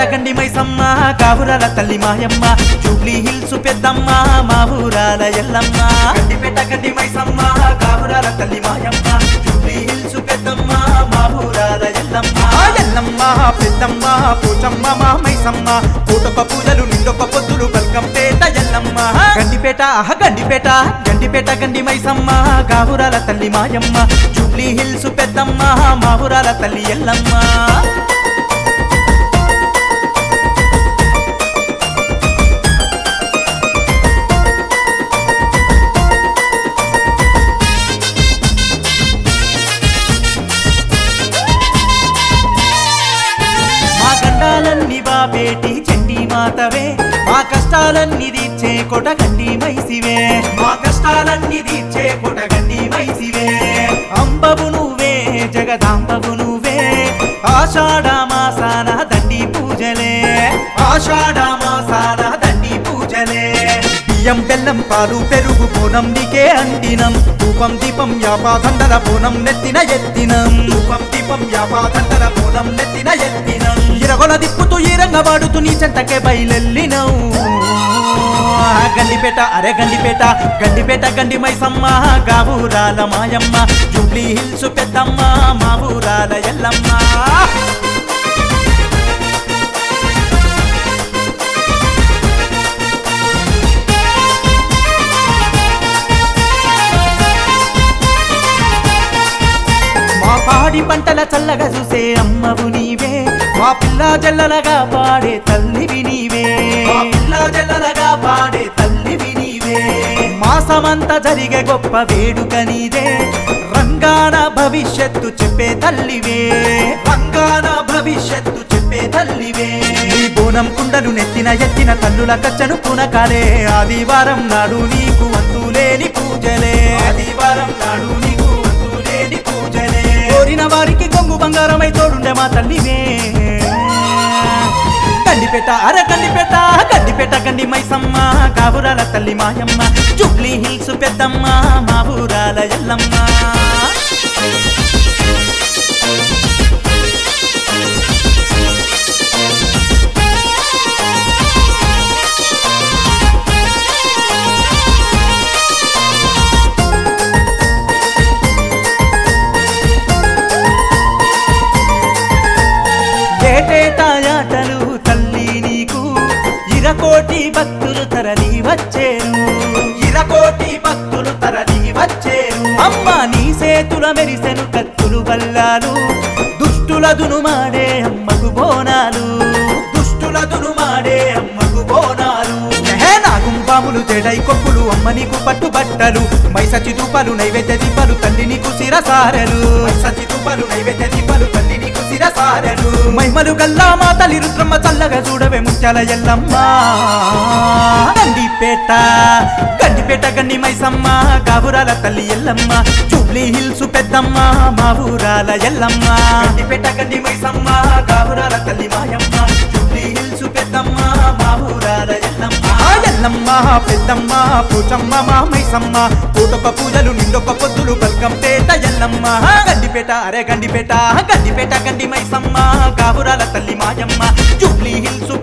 గండి మైసమ్మ కావురాల తల్లి మాయమ్మ జూబ్లీ హిల్స్ పెద్దమ్మ మా ఊరాల ఎల్లమ్మ గండిపేట గండి మైసమ్మ కావురాల తల్లి మాయమ్మ జూబ్లీ హిల్స్ పెద్దమ్మ మా ఊరాల ఎల్లమ్మ ఎల్లమ్మ పెద్దమ్మ పూచమ్మ మా మైసమ్మ పూటొక పూజలు నిండొక పొద్దులు బల్కంపేట ఎల్లమ్మ గండిపేట ఆహ గండిపేట గండిపేట గండి మైసమ్మ కావురాల తల్లి మాయమ్మ జూబ్లీ హిల్స్ పెద్దమ్మ మా ఊరాల తల్లి ఎల్లమ్మ మా గండాలన్నీ బాపేటి చండి మాతవే మా కష్టాలన్నీ తీర్చే కొటగండి మైసివే మా కష్టాలన్నీ తీర్చే కొటగండి మైసివే అంబవు నువ్వే జగదాంబవు నువ్వే ఆషాఢ మాసాన దండి పూజలే ఆషాఢ మాసాన దండి పూజలే బియ్యం బెల్లం పాలు పెరుగు పూనం నీకే అందినం ధూపం దీపం యాపాదండల పూనం నెత్తిన ఎత్తినం ధూపం దీపం యాపాదండల పూనం నెత్తిన ఎత్తినం ఇరగొల దిప్పుతూ ఈరంగ వాడుతూ నీ చెంతకే బయలెల్లినవు గండిపేట అరే గండిపేట గండిపేట గండి మైసమ్మ గాబూరాల మాయమ్మ జూబ్లీ హిల్స్ పెద్దమ్మ మా ఊరాల ఎల్లమ్మ మా పాడి పంటల చల్లగా చూసే అమ్మవు నీవే మా పిల్ల జల్లలగా పాడే తల్లివి నీవే మా పిల్ల జల్లలగా పాడే తల్లివి నీవే మాసమంతా జరిగే గొప్ప వేడుక నీదే రంగాన భవిష్యత్తు చెప్పే తల్లివే రంగాన భవిష్యత్తు చెప్పే తల్లివే నీ బోనం కుండలు నెత్తిన ఎత్తిన తల్లుల కచ్చను పునకాలే ఆదివారం నాడు నీకు అంతులేని పూజలే ఆదివారం నాడు నీకు అంతులేని పూజలే కోరిన వారికి కొంగు బంగారమై తోడుండే మా తల్లివే గండిపేట అర గండిపేట గండిపేట గండి మైసమ్మ కావురాల తల్లి మాయమ్మ జూబ్లీ హిల్స్ పెద్దమ్మ మా ఊరాల ఎల్లమ్మ ఏటేటాయాటలు తల్లి నీకు ఇరకోటి భక్తులు తరలి వచ్చేరు ఇరకోటి భక్తులు తరలి వచ్చేరు అమ్మ నీ సేతుల మెరిసెను కత్తులు బల్లాలు దుష్టుల దునుమాడే అమ్మకు బోనాలు దుష్టుల దునుమాడే అమ్మకు బోనాలు ఎహే నాగుంపాములు జడై కొప్పులు అమ్మ నీకు పట్టుబట్టలు మైసచి దూపలు నైవేద్య దీపాలు తల్లి నీకు శిరసారలు మైసచి దూపలు నైవేద్య దీపాలు తల్లి నీకు శిరసారలు మహిమలు గల్లా మా తల్లి రుద్రమ్మ చల్లగా చూడవే ముత్యాల ఎల్లమ్మ గండిపేట గండిపేట గండి మైసమ్మ గాబురాల తల్లి ఎల్లమ్మ జూబ్లీ హిల్స్ పెద్దమ్మ మా ఊరాల ఎల్లమ్మ గండిపేట గండి మైసమ్మ గాబురాల తల్లి మాయమ్మ జూబ్లీ హిల్స్ పెద్దమ్మ మా ఊరాల ఎల్లమ్మ ఎల్లమ్మ పెద్దమ్మ పూచమ్మ మా మైసమ్మ పూటొక పూజలు నిండొక పొద్దులు బల్కంపేట ఎల్లమ్మ గండిపేట అరే గండిపేట గండిపేట గండి మైసమ్మ కావురాల తల్లి మాయమ్మ జూబ్లీ హిల్స్